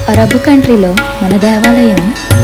Arab కంట్రీలో మన దేవాలయం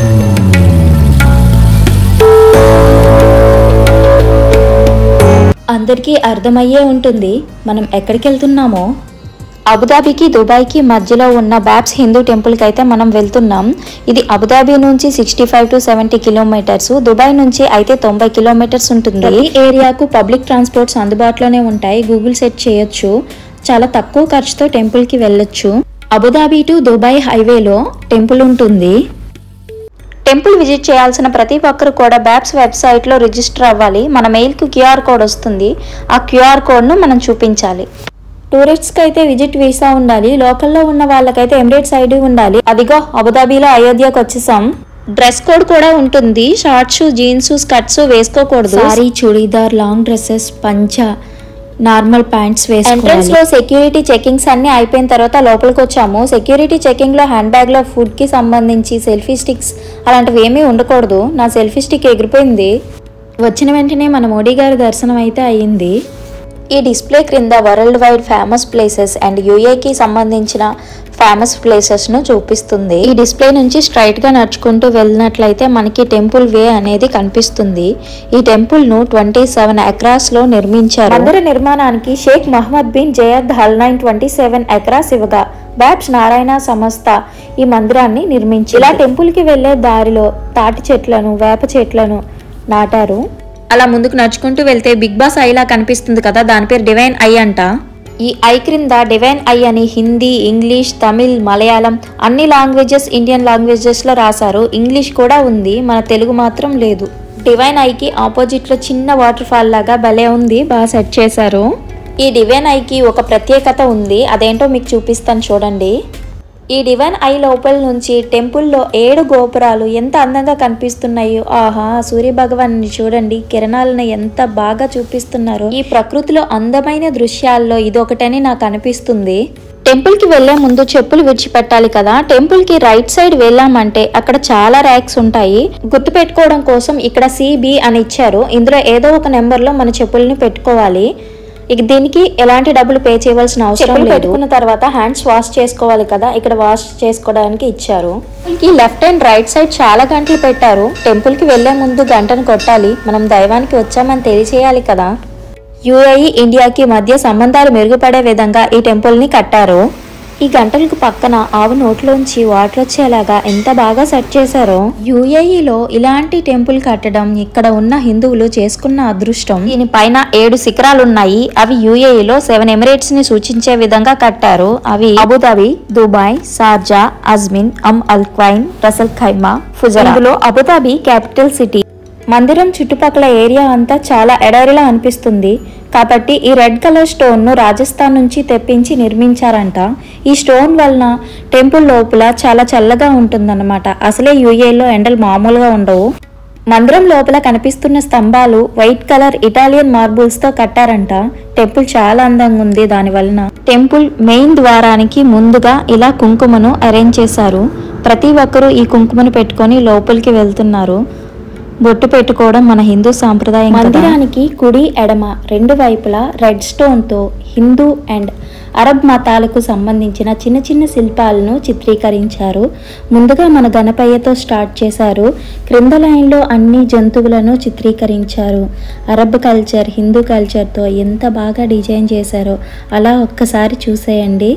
అందరికీ అర్థమయ్యే ఉంటుంది మనం ఎక్కడికి వెళ్తున్నామో అబుదాబికి దుబాయ్కి మధ్యలో ఉన్న బ్యాబ్స్ హిందూ టెంపుల్కి అయితే మనం వెళ్తున్నాం ఇది అబుదాబి నుంచి sixty five to seventy kilometres Dubai నుంచి అయితే తొంభై కిలోమీటర్స్ ఉంటుంది ఈ ఏరియాకు పబ్లిక్ ట్రాన్స్పోర్ట్స్ అందుబాటులోనే ఉంటాయి గూగుల్ సెట్ చేయొచ్చు చాలా తక్కువ ఖర్చుతో టెంపుల్కి వెళ్ళొచ్చు అబుదాబి టు దుబాయ్ హైవేలో టెంపుల్ ఉంటుంది టెంపుల్ విజిట్ చేయాల్సిన ప్రతి ఒక్కరు కూడా బ్యాప్స్ వెబ్సైట్లో రిజిస్టర్ అవ్వాలి మన మెయిల్కి క్యూఆర్ కోడ్ వస్తుంది ఆ క్యూఆర్ కోడ్ను మనం చూపించాలి టూరిస్ట్స్కి అయితే విజిట్ వీసా ఉండాలి లోకల్లో ఉన్న వాళ్ళకైతే ఎమిరేట్స్ ఐడి ఉండాలి అదిగో అబుదాబీలో అయోధ్యకు వచ్చేసాం డ్రెస్ కోడ్ కూడా ఉంటుంది షార్ట్స్ జీన్స్ స్కర్ట్స్ వేసుకోకూడదు సారీ చుడీదార్ లాంగ్ డ్రెస్సెస్ పంచ నార్మల్ ప్యాంట్స్ ఎంట్రన్స్ లో సెక్యూరిటీ చెకింగ్స్ అన్ని అయిపోయిన తర్వాత లోపలికి వచ్చాము సెక్యూరిటీ చెకింగ్ లో హ్యాండ్ బ్యాగ్ లో ఫుడ్ కి సంబంధించి సెల్ఫీ స్టిక్స్ అలాంటివి ఏమీ ఉండకూడదు నా సెల్ఫీ స్టిక్ ఎగిరిపోయింది వచ్చిన వెంటనే మన మోడీ గారి దర్శనం అయితే అయ్యింది ఈ డిస్ప్లే క్రింద world wide famous places and యూఏకి సంబంధించిన ఫేమస్ ప్లేసెస్ను చూపిస్తుంది ఈ డిస్ప్లే నుంచి స్ట్రైట్గా నడుచుకుంటూ వెళ్ళినట్లయితే మనకి టెంపుల్ వే అనేది కనిపిస్తుంది ఈ టెంపుల్ను ట్వంటీ సెవెన్ ఎకరాస్లో నిర్మించారు మందిర నిర్మాణానికి Sheikh Mohammed bin Zayed Al nine twenty seven acres ఇవ్వగా బ్యాబ్స్ నారాయణ సంస్థ ఈ మందిరాన్ని నిర్మించి ఇలా టెంపుల్కి వెళ్లే దారిలో తాటి చెట్లను వేప చెట్లను నాటారు అలా ముందుకు నడుచుకుంటూ వెళ్తే బిగ్ బాస్ ఐలా కనిపిస్తుంది కదా దాని పేరు డివైన్ ఐ అంట ఈ ఐ క్రింద డివైన్ ఐ అని హిందీ ఇంగ్లీష్ తమిళ్ మలయాళం అన్ని లాంగ్వేజెస్ ఇండియన్ లాంగ్వేజెస్లో రాశారు ఇంగ్లీష్ కూడా ఉంది మన తెలుగు మాత్రం లేదు డివైన్ ఐకి ఆపోజిట్లో చిన్న వాటర్ ఫాల్ లాగా భలే ఉంది బాగా సెట్ చేశారు ఈ డివైన్ ఐకి ఒక ప్రత్యేకత ఉంది అదేంటో మీకు చూపిస్తాను చూడండి ఈ డివైన్ ఐ లోపల నుంచి టెంపుల్లో ఏడు గోపురాలు ఎంత అందంగా కనిపిస్తున్నాయో ఆహా సూర్య భగవాన్ని చూడండి కిరణాలను ఎంత బాగా చూపిస్తున్నారు ఈ ప్రకృతిలో అందమైన దృశ్యాల్లో ఇదొకటని నాకు అనిపిస్తుంది టెంపుల్ కి వెళ్లే ముందు చెప్పులు విడిచిపెట్టాలి కదా టెంపుల్ కి రైట్ సైడ్ వెళ్ళామంటే అక్కడ చాలా ర్యాక్స్ ఉంటాయి గుర్తు పెట్టుకోవడం కోసం ఇక్కడ సిబి అని ఇచ్చారు ఇందులో ఏదో ఒక నెంబర్ లో మన చెప్పుల్ని పెట్టుకోవాలి ఇక దీనికి ఎలాంటి డబ్బులు పే చేయవలసిన అవసరం లేదు పెట్టుకున్న తర్వాత హ్యాండ్స్ వాష్ చేసుకోవాలి కదా ఇక్కడ వాష్ చేసుకోవడానికి ఇచ్చారు ఈ లెఫ్ట్ అండ్ రైట్ సైడ్ చాలా గంటలు పెట్టారు టెంపుల్ కి వెళ్లే ముందు గంటను కొట్టాలి మనం దైవానికి వచ్చామని తెలియచేయాలి కదా యుఏఈ ఇండియాకి మధ్య సంబంధాలు మెరుగుపడే విధంగా ఈ టెంపుల్ ని కట్టారు ఈ గంటలకు పక్కన ఆవు నోట్లోంచి వాటర్ వచ్చేలాగా ఎంత బాగా సెట్ చేశారో యుఏఈలో ఇలాంటి టెంపుల్ కట్టడం ఇక్కడ ఉన్న హిందువులు చేసుకున్న అదృష్టం దీనిపైన ఏడు శిఖరాలు ఉన్నాయి అవి యుఏఈలో సెవెన్ ఎమిరేట్స్ ని సూచించే విధంగా కట్టారు అవి Abu Dhabi Dubai Sharjah Ajman Umm Al Quwain Ras Khaimah Fujairah ఇందులో అబుదాబి క్యాపిటల్ సిటీ మందిరం చుట్టుపక్కల ఏరియా అంతా చాలా ఎడారిలా అనిపిస్తుంది కాబట్టి ఈ రెడ్ కలర్ స్టోన్ను రాజస్థాన్ నుంచి తెప్పించి నిర్మించారంట ఈ స్టోన్ వలన టెంపుల్ లోపల చాలా చల్లగా ఉంటుందన్నమాట అసలే యూఏలో ఎండలు మామూలుగా ఉండవు మందిరం లోపల కనిపిస్తున్న స్తంభాలు వైట్ కలర్ ఇటాలియన్ మార్బుల్స్ తో కట్టారంట టెంపుల్ చాలా అందంగా ఉంది దాని వలన టెంపుల్ మెయిన్ ద్వారానికి ముందుగా ఇలా కుంకుమను అరేంజ్ చేశారు ప్రతి ఒక్కరూ ఈ కుంకుమను పెట్టుకొని లోపలికి వెళ్తున్నారు బొట్టు పెట్టుకోవడం మన హిందూ సాంప్రదాయం మందిరానికి కుడి ఎడమ రెండు వైపులా రెడ్ స్టోన్తో హిందూ అండ్ అరబ్ మతాలకు సంబంధించిన చిన్న చిన్న శిల్పాలను చిత్రీకరించారు ముందుగా మన గణపయ్యతో స్టార్ట్ చేశారు క్రింద లైన్లో అన్ని జంతువులను చిత్రీకరించారు అరబ్ కల్చర్ హిందూ కల్చర్తో ఎంత బాగా డిజైన్ చేశారో అలా ఒక్కసారి చూసేయండి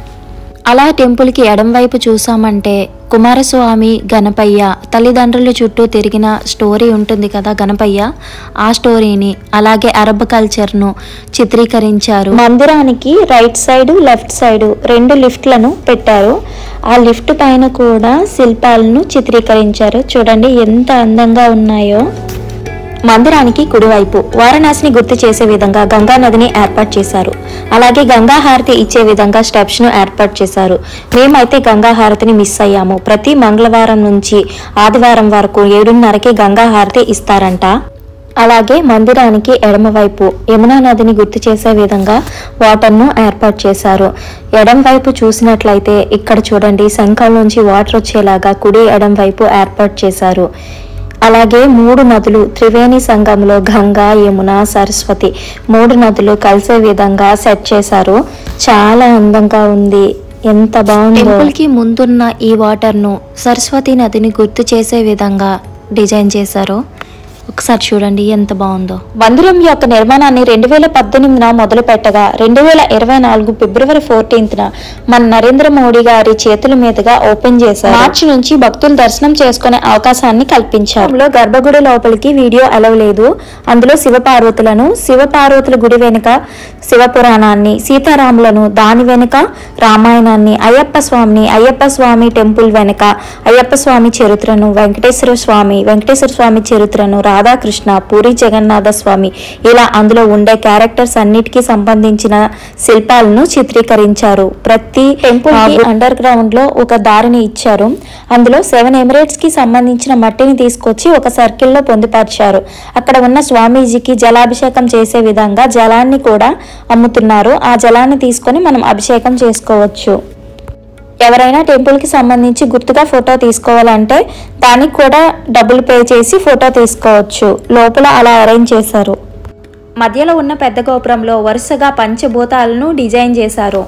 అలా టెంపుల్కి ఎడం వైపు చూసామంటే కుమారస్వామి గణపయ్య తల్లిదండ్రుల చుట్టూ తిరిగిన స్టోరీ ఉంటుంది కదా గణపయ్య ఆ స్టోరీని అలాగే అరబ్ కల్చర్ను చిత్రీకరించారు మందిరానికి రైట్ సైడ్ లెఫ్ట్ సైడ్ రెండు లిఫ్ట్లను పెట్టారు ఆ లిఫ్ట్ పైన కూడా శిల్పాలను చిత్రీకరించారు చూడండి ఎంత అందంగా ఉన్నాయో మందిరానికి కుడివైపు వారణాసిని గుర్తు చేసే విధంగా గంగా నదిని ఏర్పాటు చేశారు అలాగే గంగా హారతి ఇచ్చే విధంగా స్టెప్స్ ను ఏర్పాటు చేశారు మేమైతే గంగా హారతిని మిస్ అయ్యాము ప్రతి మంగళవారం నుంచి ఆదివారం వరకు ఏడున్నరకి గంగా హారతి ఇస్తారంట అలాగే మందిరానికి ఎడమవైపు యమునా నదిని గుర్తు చేసే విధంగా వాటర్ను ఏర్పాటు చేశారు ఎడం వైపు చూసినట్లయితే ఇక్కడ చూడండి శంఖం నుంచి వాటర్ వచ్చేలాగా కుడి ఎడం వైపు ఏర్పాటు చేశారు అలాగే మూడు నదులు త్రివేణి సంఘంలో గంగా యమున సరస్వతి మూడు నదులు కలిసే విధంగా సెట్ చేశారు చాలా అందంగా ఉంది ఎంత బాగుంది టెంపుల్ కి ముందున్న ఈ వాటర్ ను సరస్వతి నదిని గుర్తు చేసే విధంగా డిజైన్ చేశారు ఒకసారి చూడండి ఎంత బాగుందో మందిరం యొక్క నిర్మాణాన్ని రెండు వేల పద్దెనిమిదిన మొదలు పెట్టగా రెండు వేల ఇరవై నాలుగు ఫిబ్రవరి ఫోర్టీన్త్న మన నరేంద్ర మోడీ గారి చేతుల మీదుగా ఓపెన్ చేశారు మార్చి నుంచి భక్తులు దర్శనం చేసుకునే అవకాశాన్ని కల్పించారు లో గర్భగుడి లోపలికి వీడియో అలవలేదు అందులో శివపార్వతులను శివపార్వతుల గుడి వెనుక శివపురాణాన్ని సీతారాములను దాని వెనుక రామాయణాన్ని అయ్యప్ప స్వామిని అయ్యప్ప స్వామి టెంపుల్ వెనుక అయ్యప్ప స్వామి చరిత్రను వెంకటేశ్వర స్వామి వెంకటేశ్వర స్వామి చరిత్రను రాధాకృష్ణ పూరి జగన్నాథ స్వామి ఇలా అందులో ఉండే క్యారెక్టర్స్ అన్నిటికీ సంబంధించిన శిల్పాలను చిత్రీకరించారు ప్రతి టెంపుల్ అండర్ గ్రౌండ్ లో ఒక దారిని ఇచ్చారు అందులో సెవెన్ ఎమిరేట్స్ కి సంబంధించిన మట్టిని తీసుకొచ్చి ఒక సర్కిల్ లో పొందుపరిచారు అక్కడ ఉన్న స్వామీజీకి జలాభిషేకం చేసే విధంగా జలాన్ని కూడా అమ్ముతున్నారు ఆ జలాన్ని తీసుకొని మనం అభిషేకం చేసుకోవచ్చు ఎవరైనా టెంపుల్ కి సంబంధించి గుర్తుగా ఫోటో తీసుకోవాలంటే దానికి కూడా డబ్బులు పే చేసి ఫోటో తీసుకోవచ్చు లోపల అలా అరేంజ్ చేశారు మధ్యలో ఉన్న పెద్ద గోపురంలో వరుసగా పంచభూతాలను డిజైన్ చేశారు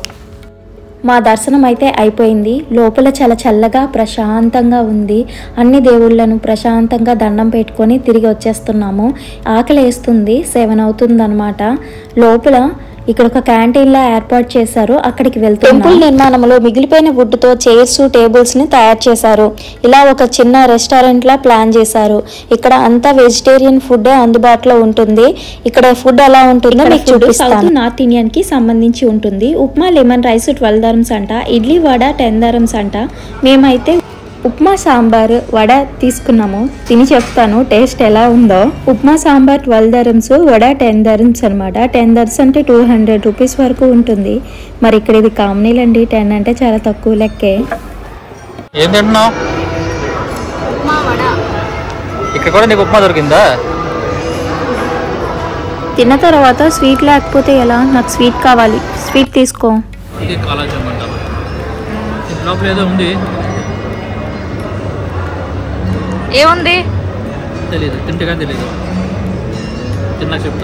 మా దర్శనం అయితే అయిపోయింది లోపల చాలా చల్లగా ప్రశాంతంగా ఉంది అన్ని దేవుళ్ళను ప్రశాంతంగా దండం పెట్టుకొని తిరిగి వచ్చేస్తున్నాము ఆకలి వేస్తుంది సెవెన్ అవుతుంది లోపల ఇక్కడ ఒక క్యాంటీన్ లా ఏర్పాటు చేశారు అక్కడికి వెళ్తాం టెంపుల్ నిర్మాణంలో మిగిలిపోయిన వుడ్ తో చైర్స్ టేబుల్స్ ని తయారు చేశారు ఇలా ఒక చిన్న రెస్టారెంట్ లా ప్లాన్ చేశారు ఇక్కడ అంతా వెజిటేరియన్ ఫుడ్ అందుబాటులో ఉంటుంది ఇక్కడ ఫుడ్ ఎలా ఉంటుందో మీకు చూపిస్తాను నార్త్ ఇండియన్ కి సంబంధించి ఉంటుంది upma lemon rice twelve dirhams అంట ఇడ్లీ వడ టెన్ దరమ్స్ అంట మేమైతే ఉప్మా సాంబార్ వడ తీసుకున్నాము తిని చెప్తాను టేస్ట్ ఎలా ఉందో upma sambar twelve dirhams vada ten dirhams అనమాట టెన్ దర్స్ అంటే టూ హండ్రెడ్ రూపీస్ వరకు ఉంటుంది మరి ఇక్కడ ఇది కామనీలండి టెన్ అంటే చాలా తక్కువ లెక్కే ఏం తింటున్నావు ఇక్కడ కూడా నీకు ఉప్మా దొరికిందా తిన్న తర్వాత స్వీట్ లేకపోతే ఎలా నాకు స్వీట్ కావాలి స్వీట్ తీసుకో ఇది కాలాజం అంటారు దీని లోపల ఏదో ఉంది ఏముంది తెలియదు తింటే కానీ తెలియదు తిన్నాక చెప్తా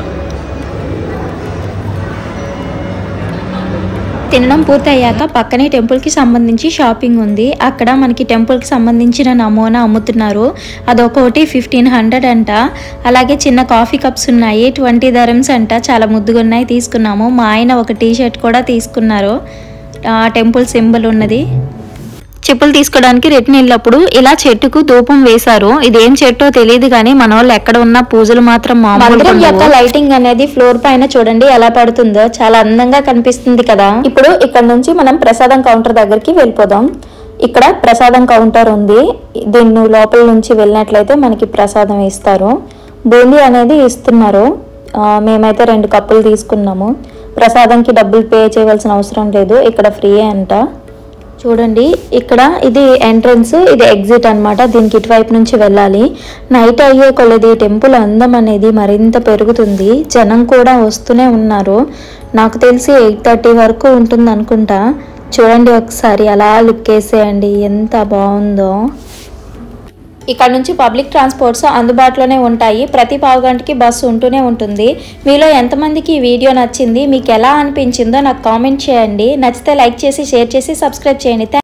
తినడం పూర్తి అయ్యాక పక్కనే టెంపుల్కి సంబంధించి షాపింగ్ ఉంది అక్కడ మనకి టెంపుల్కి సంబంధించిన నమూనా అమ్ముతున్నారు అదొకటి ఫిఫ్టీన్ హండ్రెడ్ అంట అలాగే చిన్న కాఫీ కప్స్ ఉన్నాయి ట్వంటీ ధరమ్స్ అంట చాలా ముద్దుగా ఉన్నాయి తీసుకున్నాము మా ఆయన ఒక టీ షర్ట్ కూడా తీసుకున్నారు ఆ, టెంపుల్ సింబల్ ఉన్నది చెప్పులు తీసుకోవడానికి రిటర్న్ వెళ్ళినప్పుడు ఇలా చెట్టుకు ధూపం వేశారు ఇది ఏం చెట్టో తెలియదు కానీ మన వాళ్ళు ఎక్కడ ఉన్న పూజలు మాత్రం మందిరం యొక్క లైటింగ్ అనేది ఫ్లోర్ పైన చూడండి ఎలా పడుతుందో చాలా అందంగా కనిపిస్తుంది కదా ఇప్పుడు ఇక్కడ నుంచి మనం ప్రసాదం కౌంటర్ దగ్గరికి వెళ్ళిపోదాం ఇక్కడ ప్రసాదం కౌంటర్ ఉంది దీన్ని లోపల నుంచి వెళ్ళినట్లయితే మనకి ప్రసాదం ఇస్తారు బూందీ అనేది ఇస్తున్నారు ఆ, మేమైతే రెండు కప్పులు తీసుకున్నాము ప్రసాదంకి డబ్బులు పే చేయవలసిన అవసరం లేదు ఇక్కడ ఫ్రీ అంట చూడండి ఇక్కడ ఇది ఎంట్రన్స్ ఇది ఎగ్జిట్ అన్నమాట దీనికి ఇటువైపు నుంచి వెళ్ళాలి నైట్ అయ్యే కొలది టెంపుల్ అందం అనేది మరింత పెరుగుతుంది జనం కూడా వస్తూనే ఉన్నారు నాకు తెలిసి ఎయిట్ థర్టీ వరకు ఉంటుంది అనుకుంటా చూడండి ఒకసారి అలా లుక్ వేసేయండి ఎంత బాగుందో ఇక్కడ నుంచి పబ్లిక్ ట్రాన్స్పోర్ట్స్ అందుబాటులోనే ఉంటాయి ప్రతి పావు గంటకి బస్సు ఉంటూనే ఉంటుంది మీలో ఎంతమందికి ఈ వీడియో నచ్చింది మీకు ఎలా అనిపించిందో నాకు కామెంట్ చేయండి నచ్చితే లైక్ చేసి షేర్ చేసి సబ్స్క్రైబ్ చేయండి